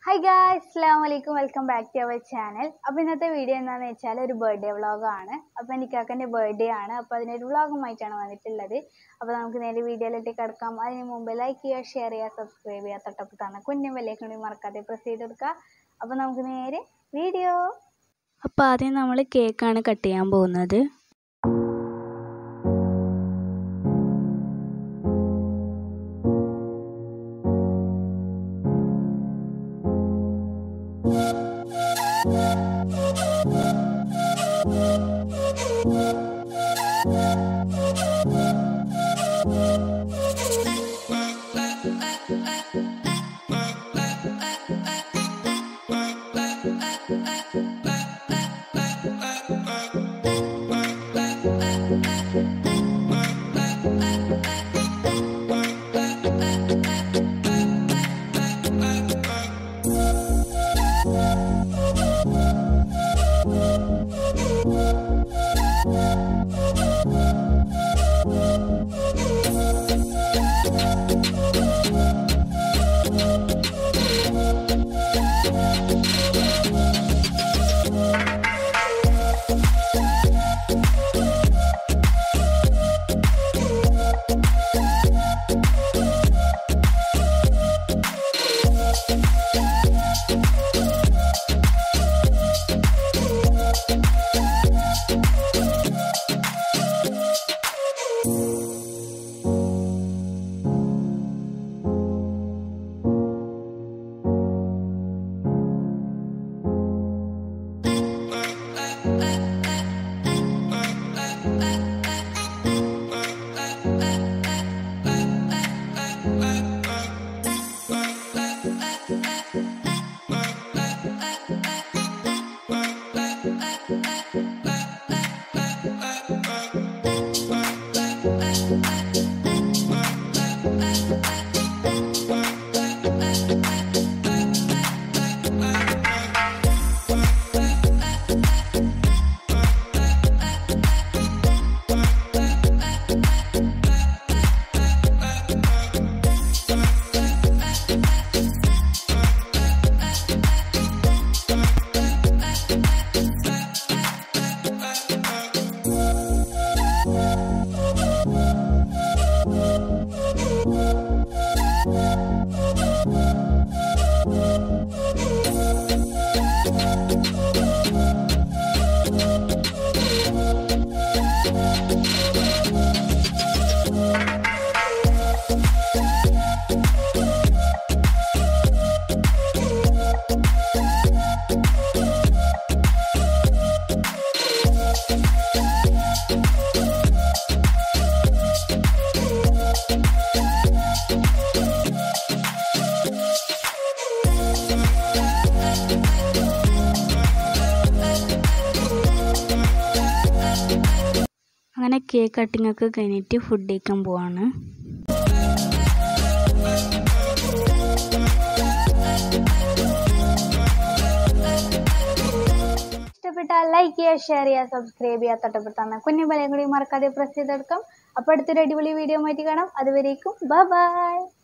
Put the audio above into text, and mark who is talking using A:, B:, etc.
A: hi guys അസ്സാം വലൈക്കും welcome back to our channel അപ്പോൾ ഇന്നത്തെ വീഡിയോ എന്താണെന്ന് വെച്ചാൽ ഒരു ബർത്ത്ഡേ വ്ളോഗാണ് അപ്പോൾ എനിക്കാക്കൻ്റെ ബർത്ത്ഡേ ആണ് അപ്പോൾ അതിനൊരു വ്ളോഗുമായിട്ടാണ് വന്നിട്ടുള്ളത് അപ്പോൾ നമുക്ക് നേരെ വീഡിയോയിലേക്ക് കിടക്കാം അതിന് മുമ്പ് ലൈക്ക് ചെയ്യുക ഷെയർ ചെയ്യുക സബ്സ്ക്രൈബ് ചെയ്യുക തൊട്ടപ്പുറത്താണ് കുഞ്ഞും വിലയൊക്കെ മറക്കാതെ പ്രസ് ചെയ്ത് കൊടുക്കുക അപ്പോൾ നമുക്ക് നേരെ വീഡിയോ
B: അപ്പോൾ ആദ്യം നമ്മൾ കേക്കാണ് കട്ട് ചെയ്യാൻ പോകുന്നത് അങ്ങനെ കേക്ക് കട്ടിംഗ് ഒക്കെ കഴിഞ്ഞിട്ട് ഫുഡ് കഴിക്കാൻ പോവാണ്
A: ഇഷ്ടപ്പെട്ടാൽ ലൈക്ക് ചെയ്യുക ഷെയർ ചെയ്യുക സബ്സ്ക്രൈബ് ചെയ്യുക തൊട്ടപ്പുറത്താണ് കുഞ്ഞു വിലയും കൂടി മറക്കാതെ പ്രസ് ചെയ്തെടുക്കാം അപ്പോൾ അടുത്തൊരു അടിപൊളി വീഡിയോ ആയിട്ട് കാണാം അതുവരേക്കും ബൈ ബൈ